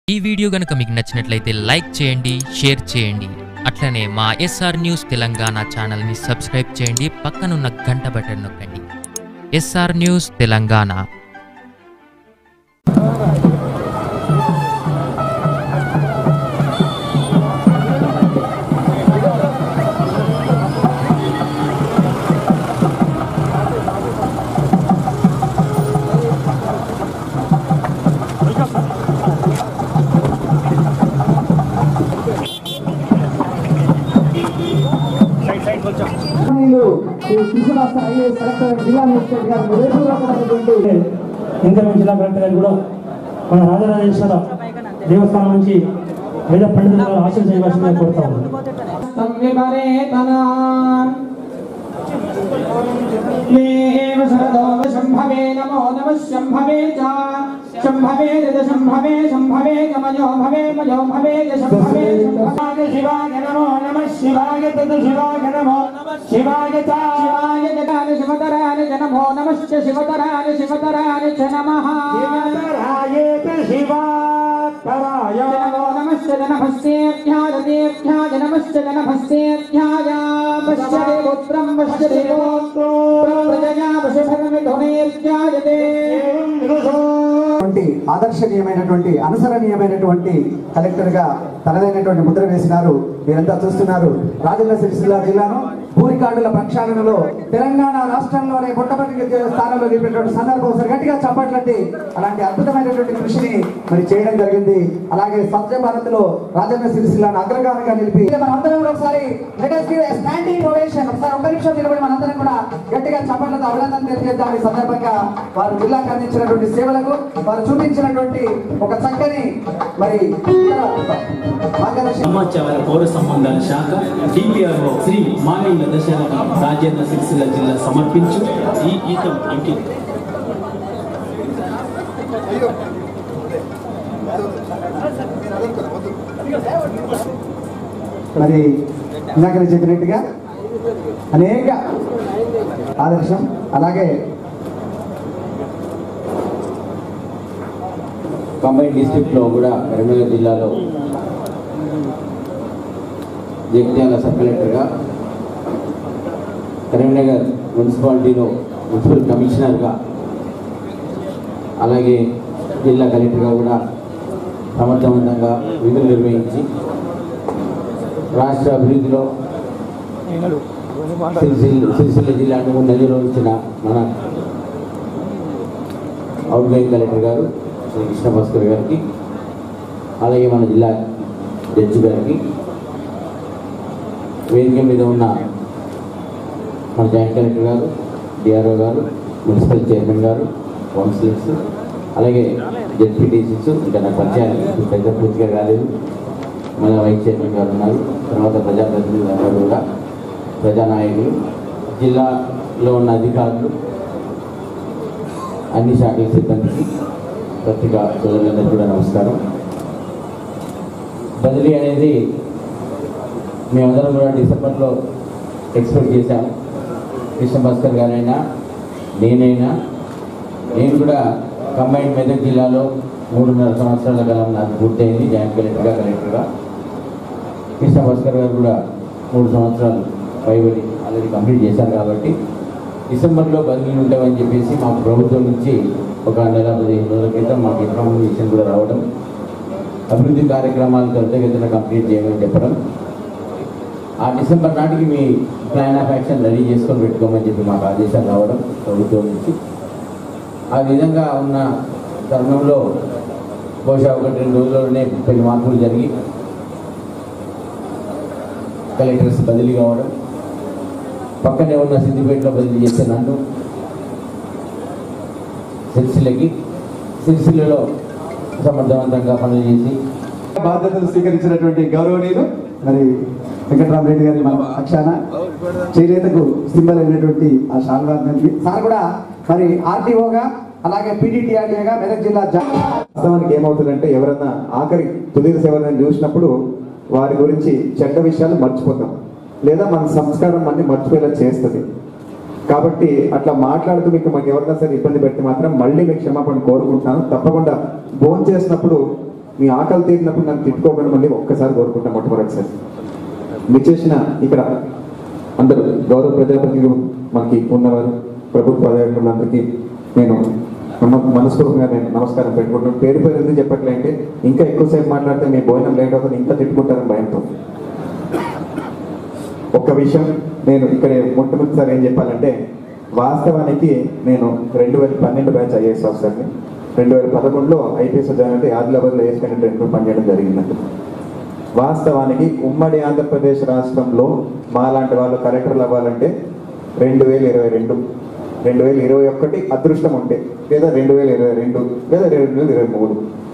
ఈ వీడియో గనుక మీకు నచ్చినట్లయితే లైక్ చేయండి షేర్ చేయండి అట్లనే మా ఎస్ఆర్ న్యూస్ తెలంగాణ ఛానల్ని సబ్స్క్రైబ్ చేయండి పక్కనున్న గంట బటన్ నొక్కండి ఎస్ఆర్ న్యూస్ తెలంగాణ మీరు ఈ శిశురాష్ట్ర ఐఏఎస్ కలెక్టర్ జిల్లా మేజిస్ట్రేట్ గారు రేపు ఇంకమింగ్ జిల్లా కలెక్టర్ గారు కూడా మన రాజరాజేశ్వర దేవస్థానం నుంచి వేద పండితుల గారు ఆశలు చేయవలసిందిగా కోరుతా ఉన్నాను ఏవ శరదో శంభవే నమో నమ శంభవే చ శంభవే జ శంభవే శంభవే గమజో భవే మజో భవే జ శంభవే శంభవాయ శివాయ నమో నమ శివాయ తద శివాయ నమో శివాయ చ శివాయ జగాన శివతరాయ జ నమో నమశ్చ శివతరాయ శివతరాయ చ నమః శివతరాయేత శివాతరాయ నమో నమశ్చ జనభస్యేభ్యాయ దేభ్యాయ నమశ్చ జనభస్యేభ్యాయ పశ్యతే పుత్రం పశ్యతే ప్రజయా పశుభగమిధునేర్ధ్యాయతే వంటి ఆదర్శనీయమైనటువంటి అనుసరణీయమైనటువంటి కలెక్టర్ గా తనదైనటువంటి ముద్ర వేసినారు మీరంతా చూస్తున్నారు రాజన్న సిరిసిల్ల జిల్లాను భూరికాండుల ప్రక్షాళనలో తెలంగాణ రాష్ట్రంలోనే పుట్టపర్తి స్థానంలో నిలిపినటువంటి సందర్భం ఒకసారి గట్టిగా చెప్పట్లండి అలాంటి అద్భుతమైనటువంటి కృషిని మరి చేయడం జరిగింది అలాగే స్వచ్ఛ భారత్ లో రాజన్న సిరిసిల్లను అగ్రగామిగా నిలిపి మనం అందరం కూడా ఒకసారి స్టాండింగ్ ఓవేషన్ ఒకసారి ఒక నిమిషం నిలబడి మనందరం కూడా గట్టిగా చప్పట్లతో అభినందన తెలియజేద్దాం ఈ సందర్భంగా వారు జిల్లాకు అందించినటువంటి సేవలకు వారు చూపించినటువంటి ఒక చక్కని మరి ఇతర మార్గదర్శక సమాచార పౌర సంబంధాల శాఖ డిపిఆర్ఓ శ్రీ మానవుల దశరథ రాజేంద్ర సిరిసిల్ల జిల్లా సమర్పించు ఈ ఈతం అంకితం మరి ఇందాక నేను చెప్పినట్టుగా అనేక ఆదర్శం అలాగే కంబైన్ డిస్ట్రిక్ట్లో కూడా కరీంనగర్ జిల్లాలో జగిత్యాల సబ్ కలెక్టర్గా కరీంనగర్ మున్సిపాలిటీలో మున్సిపల్ కమిషనర్గా అలాగే జిల్లా కలెక్టర్గా కూడా సమర్థవంతంగా విధులు నిర్వహించి రాష్ట్ర అభివృద్ధిలో సిరిసిల్ల సిరిసిల్ల జిల్లాను ముందంజలో ఇచ్చిన మన అవుట్ గోయింగ్ కలెక్టర్ గారు శ్రీ కృష్ణ భాస్కర్ గారికి అలాగే మన జిల్లా జడ్జి గారికి వేదిక మీద ఉన్న మన జాయింట్ కలెక్టర్ గారు డిఆర్ఓ గారు మున్సిపల్ చైర్మన్ గారు కౌన్సిలర్స్ అలాగే జెడ్పీటీసీస్ ఇంకా నా పరిచయాలు ఇప్పుడు పెద్ద పూర్తిగా కాలేదు మన వైస్ చైర్మన్ గారు ఉన్నారు తర్వాత ప్రజాప్రతినిధులు అందరూ కూడా ప్రజానాయకులు జిల్లాలో ఉన్న అధికారులు అన్ని శాఖల సిబ్బందికి పత్రికా సోదరులందరికీ కూడా నమస్కారం బదిలీ అనేది మేమందరం కూడా డిసెంబర్లో ఎక్స్పెక్ట్ చేశాము కృష్ణ భాస్కర్ గారైనా నేనైనా నేను కూడా కంబైన్ మెదక్ జిల్లాలో మూడున్నర సంవత్సరాల కాలం నాకు పూర్తయింది జాయింట్ కలెక్టర్గా కలెక్టర్గా కృష్ణ భాస్కర్ గారు కూడా మూడు సంవత్సరాలు పైబడి ఆల్రెడీ కంప్లీట్ చేశారు కాబట్టి డిసెంబర్లో బదిలీలు ఉంటామని చెప్పేసి మాకు ప్రభుత్వం నుంచి ఒక నెల పదిహేను రోజుల క్రితం మాకు ఇన్ఫర్మేషన్ కూడా రావడం అభివృద్ధి కార్యక్రమాలు త్వరితగతిన కంప్లీట్ చేయమని చెప్పడం ఆ డిసెంబర్ నాటికి మీ ప్లాన్ ఆఫ్ యాక్షన్ రెడీ చేసుకొని పెట్టుకోమని చెప్పి మాకు ఆదేశాలు రావడం ప్రభుత్వం నుంచి ఆ విధంగా ఉన్న తరుణంలో బహుశా ఒకటి రెండు రోజుల్లోనే కొన్ని మార్పులు జరిగి కలెక్టర్స్ బదిలీ కావడం పక్కనే ఉన్న సిద్దిపేటలో బదిలీ చేసే నన్ను సిరిసిల్లకి సిరిసిల్లలో సమర్థవంతంగా పనులు చేసి బాధ్యతలు స్వీకరించినటువంటి గౌరవనీయులు మరి వెంకటరామరెడ్డి గారి మన పక్షాన చేనేతకు సింబల్ అయినటువంటి ఆ శాల్వార్ని సార్ కూడా మరి ఆర్టీఓగా అలాగే పీడీటీఆర్డీగా మెదక్ జిల్లా జా- వాస్తవానికి ఏమవుతుందంటే ఎవరన్నా ఆఖరి తుది ఎవరైనా చూసినప్పుడు వారి గురించి చెడ్డ విషయాలు మర్చిపోతాం లేదా మన సంస్కారం అన్ని మర్చిపోయేలా చేస్తుంది కాబట్టి అట్లా మాట్లాడుతూ మీకు మాకు ఎవరైనా సరే ఇబ్బంది పెడితే మాత్రం మళ్ళీ మీకు క్షమాపణ కోరుకుంటున్నాను తప్పకుండా భోజనం చేసినప్పుడు మీ ఆకలి తీరినప్పుడు నన్ను తిట్టుకోకుండా మళ్ళీ ఒక్కసారి కోరుకుంటాం మొట్టమొదటిసారి విచ్చేసిన ఇక్కడ అందరూ గౌరవ ప్రజాప్రతినిధులు మనకి ఉన్నవారు ప్రభుత్వ అధికారులందరికీ నేను నమ- మనస్ఫూర్తిగా నేను నమస్కారం పెట్టుకుంటున్నాను పేరు పేరు ఎందుకు చెప్పట్లేంటే ఇంకా ఎక్కువసేపు మాట్లాడితే మీ భోజనం లేట్ అవుతుంది ఇంకా తిట్టుకుంటారని భయంతో ఒక్క విషయం నేను ఇక్కడ మొట్టమొదటిసారి ఏం చెప్పాలంటే వాస్తవానికి నేను రెండు వేల పన్నెండు బ్యాచ్ ఐఏఎస్ ఆఫీసర్ని రెండు వేల పదకొండులో ఐపీఎస్ జాయిన్ అంటే ఆదిలాబాద్లో ఏఎస్ కంటెంట్ పనిచేయడం జరిగిందండి వాస్తవానికి ఉమ్మడి ఆంధ్రప్రదేశ్ రాష్ట్రంలో మాలాంటి వాళ్ళు కలెక్టర్లు అవ్వాలంటే రెండు వేల ఇరవై రెండు రెండు వేల ఇరవై ఒకటి అదృష్టం ఉంటే లేదా రెండు వేల ఇరవై రెండు లేదా రెండు వేల ఇరవై మూడు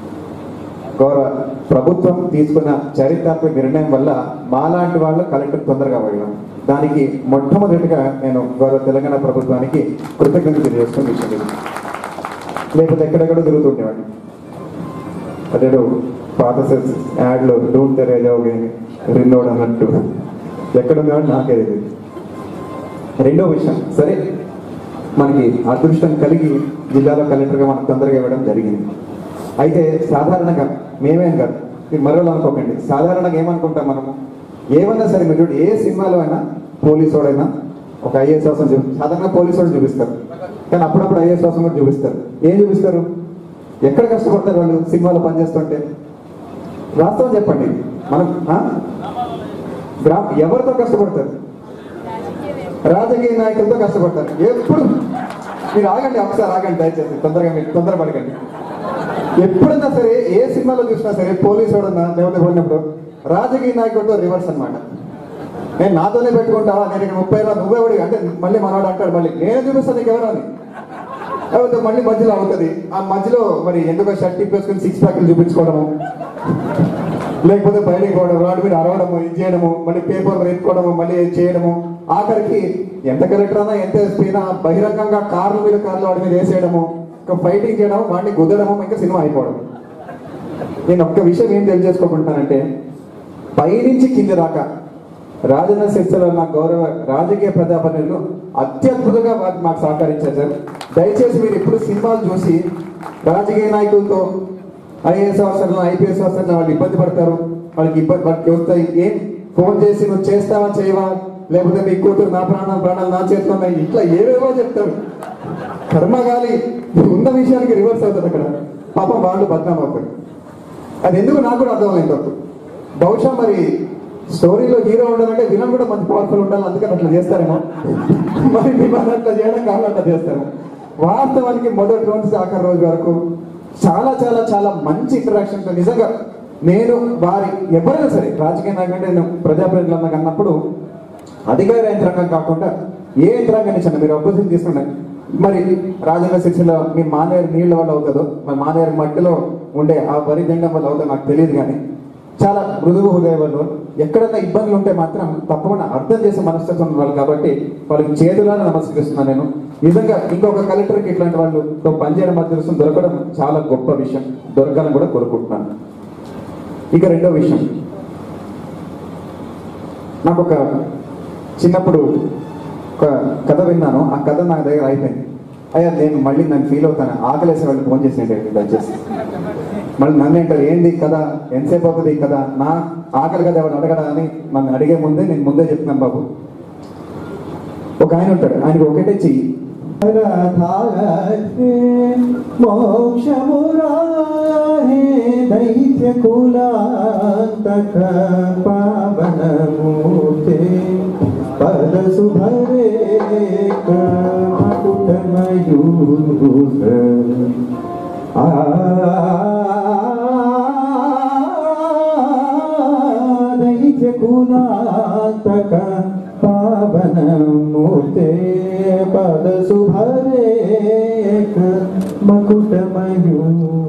గౌరవ ప్రభుత్వం తీసుకున్న చరిత్రాత్మక నిర్ణయం వల్ల మాలాంటి వాళ్ళు కలెక్టర్ తొందరగా అవ్వగలం దానికి మొట్టమొదటిగా నేను గౌరవ తెలంగాణ ప్రభుత్వానికి కృతజ్ఞతలు తెలియజేస్తున్న విషయం ఇది లేకపోతే ఎక్కడెక్కడో తిరుగుతుండేవాడిని అదేదో పాత సెన్స్ యాడ్లో డోంట్ తెరేజావుగా రిన్నోడ్ అన్నట్టు ఎక్కడ ఉండేవాడు నాకే తెలియదు రెండో విషయం సరే మనకి అదృష్టం కలిగి జిల్లాలో కలెక్టర్గా మనకు తొందరగా ఇవ్వడం జరిగింది అయితే సాధారణంగా మేమేం కాదు మీరు మరోలా అనుకోకండి సాధారణంగా ఏమనుకుంటాం మనము ఏమన్నా సరే మీరు చూడండి, ఏ సినిమాలో అయినా పోలీసు వాడైనా ఒక ఐఏఎస్ అవసరం చూపి సాధారణంగా పోలీసు వాడు చూపిస్తారు కానీ అప్పుడప్పుడు ఐఏఎస్ అవసరం కూడా చూపిస్తారు ఏం చూపిస్తారు ఎక్కడ కష్టపడతారు వాళ్ళు సినిమాలో పనిచేస్తుంటే వాస్తవం చెప్పండి మనం ఆ? గ్రా- ఎవరితో కష్టపడతారు రాజకీయ నాయకులతో కష్టపడతారు ఎప్పుడు మీరు ఆగండి ఒకసారి ఆగండి దయచేసి తొందరగా మీరు తొందరపడకండి ఎప్పుడన్నా సరే ఏ సినిమాలో చూసినా సరే పోలీసు వాడన్నా లేకపోతే పోయినప్పుడు రాజకీయ నాయకుడితో రివర్స్ అన్నమాట నేను నాతోనే పెట్టుకుంటావా నేను ఇక్కడ ముప్పై ఏళ్ళ నువ్వే వాడి అంటే మళ్ళీ మనవాడు అంటాడు మళ్ళీ నేను చూపిస్తాను నీకు ఎవరు అని లేకపోతే మళ్ళీ మధ్యలో అవుతుంది ఆ మధ్యలో మరి ఎందుకో షర్ట్ తిప్పేసుకుని సిక్స్ ప్యాక్లు చూపించుకోవడము లేకపోతే బయటికి పోవడం రాడు మీద అరవడము ఇది చేయడము మళ్ళీ పేపర్లు ఎత్తుకోవడము మళ్ళీ ఇది చేయడము ఆఖరికి ఎంత కలెక్టర్ అయినా ఎంత ఎస్పీ అయినా బహిరంగంగా కార్ల మీద కార్లు వాడి మీద వేసేయడము ఇంకా ఫైటింగ్ చేయడం వాడిని గుద్దడము ఇంకా సినిమా అయిపోవడం నేను ఒక్క విషయం ఏం తెలియజేసుకోకుంటానంటే పైనుంచి కింది దాకా రాజన్న శిక్షలో నా గౌరవ రాజకీయ ప్రజాప్రతినిధులు అత్యద్భుతంగా వారికి మాకు సహకరించారు సార్ దయచేసి మీరు ఇప్పుడు సినిమాలు చూసి రాజకీయ నాయకులతో ఐఏఎస్ ఆఫీసర్లు ఐపీఎస్ ఆఫీసర్లు వాళ్ళు ఇబ్బంది పడతారు వాళ్ళకి ఇబ్బంది వాళ్ళకి వస్తాయి ఏం ఫోన్ చేసి నువ్వు చేస్తావా చేయవా లేకపోతే మీ కూతురు నా ప్రాణాలు ప్రాణాలు నా చేతిలో ఉన్నాయి ఇట్లా ఏవేవో చెప్తారు కర్మగాలి ఉన్న విషయానికి రివర్స్ అవుతుంది అక్కడ పాపం వాళ్ళు బద్నాం అవుతారు అది ఎందుకు నాకు కూడా అర్థమైంది తప్పు బహుశా మరి స్టోరీలో హీరో ఉండాలంటే విలన్ కూడా మంచి పవర్ఫుల్ ఉండాలి అందుకని అట్లా చేస్తారేమో మరి విలన్ అట్లా చేయడం కావాలి అట్లా చేస్తారు వాస్తవానికి మొదటి రోజు నుంచి ఆఖరి రోజు వరకు చాలా చాలా చాలా మంచి ఇంటరాక్షన్ నిజంగా నేను వారి ఎవరైనా సరే రాజకీయ నాయకుడు నేను ప్రజాప్రతినిధులు అన్నప్పుడు అధికార యంత్రాంగం కాకుండా ఏ యంత్రాంగాన్ని ఇచ్చిన మీరు అపోజిషన్ తీసుకున్నారు మరి రాజన్న శిక్షలో మీ మానేరు నీళ్ళ వల్ల అవుతుందో మరి మానేరు మట్టిలో ఉండే ఆ వరి జెండం వల్ల అవుతుందో నాకు తెలియదు కానీ చాలా మృదువు హృదయ వాళ్ళు ఎక్కడన్నా ఇబ్బందులు ఉంటే మాత్రం తప్పకుండా అర్థం చేసే మనస్తత్వం ఉన్న వాళ్ళు కాబట్టి వాళ్ళకి చేతులారా నమస్కరిస్తున్నాను నేను నిజంగా ఇంకొక కలెక్టర్కి ఇట్లాంటి వాళ్ళతో పనిచేయడం అదృష్టం దొరకడం చాలా గొప్ప విషయం దొరకాలని కూడా కోరుకుంటున్నాను ఇక రెండో విషయం నాకు ఒక చిన్నప్పుడు ఒక కథ విన్నాను ఆ కథ నా దగ్గర అయిపోయింది అయ్యా నేను మళ్ళీ నన్ను ఫీల్ అవుతాను ఆకలేసే వాళ్ళు ఫోన్ చేసేయండి దయచేసి మళ్ళీ నన్ను అంటారు ఏంది ఈ కథ ఎంతసేపు అవుతుంది ఈ కథ నా ఆకలి కదా ఎవరు అడగడా అని నన్ను అడిగే ముందే నేను ముందే చెప్తున్నాను బాబు ఒక ఆయన ఉంటాడు ఆయనకు ఒకటే చెయ్యి మోక్షమురాహే దైత్య కులాంతక పావనమూర్తే పద సుభరే మకుటమయూర ఆ దైత్య కులాంతక పావనమూర్తే పద సుభరే మకుటమయూర